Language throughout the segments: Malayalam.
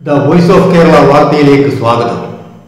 ദ വോയിസ് ഓഫ് കേരള വാർത്തയിലേക്ക് സ്വാഗതം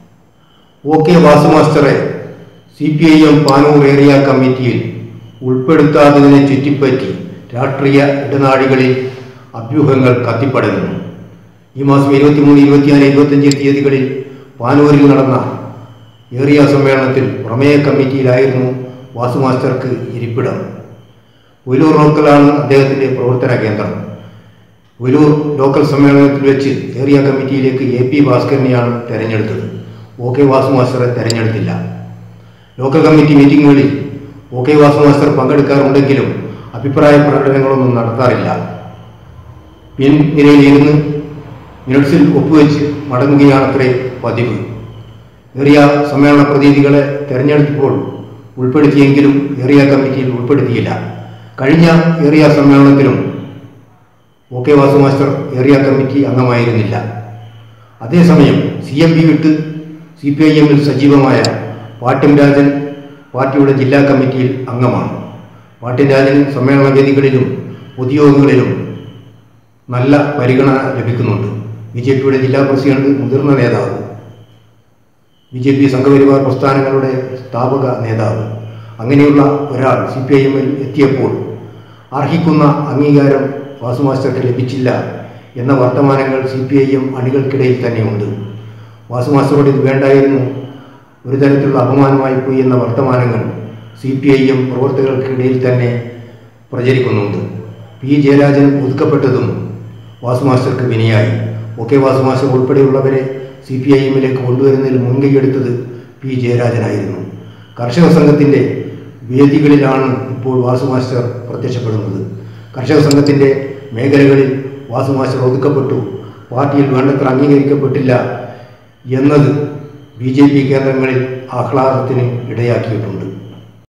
ഒ കെ വാസുമാസ്റ്ററെ C P I M Panoor area കമ്മിറ്റിയിൽ ഉൾപ്പെടുത്താത്തതിനെ ചുറ്റിപ്പറ്റി രാഷ്ട്രീയ ഇടനാഴികളിൽ അഭ്യൂഹങ്ങൾ കത്തിപ്പടരുന്നു ഈ മാസം ഇരുപത്തിമൂന്ന് ഇരുപത്തിനാല് ഇരുപത്തഞ്ച് തീയതികളിൽ പാനൂരിൽ നടന്ന ഏറിയ സമ്മേളനത്തിൽ പ്രമേയ കമ്മിറ്റിയിലായിരുന്നു വാസുമാസ്റ്റർക്ക് ഇരിപ്പിടം ഒലൂർ ലോക്കലാണ് അദ്ദേഹത്തിൻ്റെ പ്രവർത്തന കേന്ദ്രം ഒലൂർ ലോക്കൽ സമ്മേളനത്തിൽ വെച്ച് ഏറിയ കമ്മിറ്റിയിലേക്ക് എ പി ഭാസ്കരനെയാണ് തെരഞ്ഞെടുത്തത് ഒ കെ വാസു മാസ്റ്ററെ തെരഞ്ഞെടുത്തില്ല ലോക്കൽ കമ്മിറ്റി മീറ്റിങ്ങുകളിൽ ഒ കെ വാസു മാസ്റ്റർ പങ്കെടുക്കാറുണ്ടെങ്കിലും അഭിപ്രായ പ്രകടനങ്ങളൊന്നും നടത്താറില്ല പിൻനിരയിൽ ഇരുന്ന് മിനിറ്റ്സിൽ ഒപ്പുവെച്ച് മടങ്ങുകയാണത്രേ പതിവ് ഏറിയ സമ്മേളന പ്രതിനിധികളെ തെരഞ്ഞെടുത്തപ്പോൾ ഉൾപ്പെടുത്തിയെങ്കിലും ഏറിയ കമ്മിറ്റിയിൽ ഉൾപ്പെടുത്തിയില്ല കഴിഞ്ഞ ഏറിയ സമ്മേളനത്തിലും O K Vasu master area committee അംഗമായിരുന്നില്ല അതേസമയം സി എം പി വിട്ട് സി പി ഐ എമ്മിൽ സജീവമായ പാട്ടിം രാജൻ പാർട്ടിയുടെ ജില്ലാ കമ്മിറ്റിയിൽ അംഗമാണ് പാട്ടിം രാജന് സമ്മേളന വേദികളിലും പൊതുയോഗങ്ങളിലും നല്ല പരിഗണന ലഭിക്കുന്നുണ്ട് ബി ജെ പിയുടെ ജില്ലാ പ്രസിഡന്റ് മുതിർന്ന നേതാവ് ബി ജെ പി സംഘപരിവാർ പ്രസ്ഥാനങ്ങളുടെ സ്ഥാപക നേതാവ് അങ്ങനെയുള്ള ഒരാൾ സി പി ഐ എമ്മിൽ എത്തിയപ്പോൾ അർഹിക്കുന്ന അംഗീകാരം വാസുമാസ്റ്റർക്ക് ലഭിച്ചില്ല എന്ന വർത്തമാനങ്ങൾ സി പി ഐ എം അണികൾക്കിടയിൽ തന്നെയുണ്ട് വാസുമാസ്റ്ററോട് ഇത് വേണ്ടായിരുന്നു ഒരു തരത്തിലുള്ള അപമാനമായി പോയി എന്ന വർത്തമാനങ്ങൾ സി പി ഐ എം പ്രവർത്തകർക്കിടയിൽ തന്നെ പ്രചരിക്കുന്നുണ്ട് പി ജയരാജൻ ഒതുക്കപ്പെട്ടതും വാസുമാസ്റ്റർക്ക് വിനയായി ഒ കെ വാസുമാസ്റ്റർ ഉൾപ്പെടെയുള്ളവരെ സി പി ഐ എമ്മിലേക്ക് കൊണ്ടുവരുന്നതിൽ മുൻകൈയെടുത്തത് പി ജയരാജനായിരുന്നു കർഷക സംഘത്തിൻ്റെ വേദികളിലാണ് ഇപ്പോൾ വാസുമാസ്റ്റർ പ്രത്യക്ഷപ്പെടുന്നത് കർഷക സംഘത്തിൻ്റെ മേഖലകളിൽ വാസുമാസ്റ്റർ ഒതുക്കപ്പെട്ടു പാർട്ടിയിൽ വേണ്ടത്ര അംഗീകരിക്കപ്പെട്ടില്ല എന്നത് ബി ജെ പി കേന്ദ്രങ്ങളിൽ ആഹ്ലാദത്തിന് ഇടയാക്കിയിട്ടുണ്ട്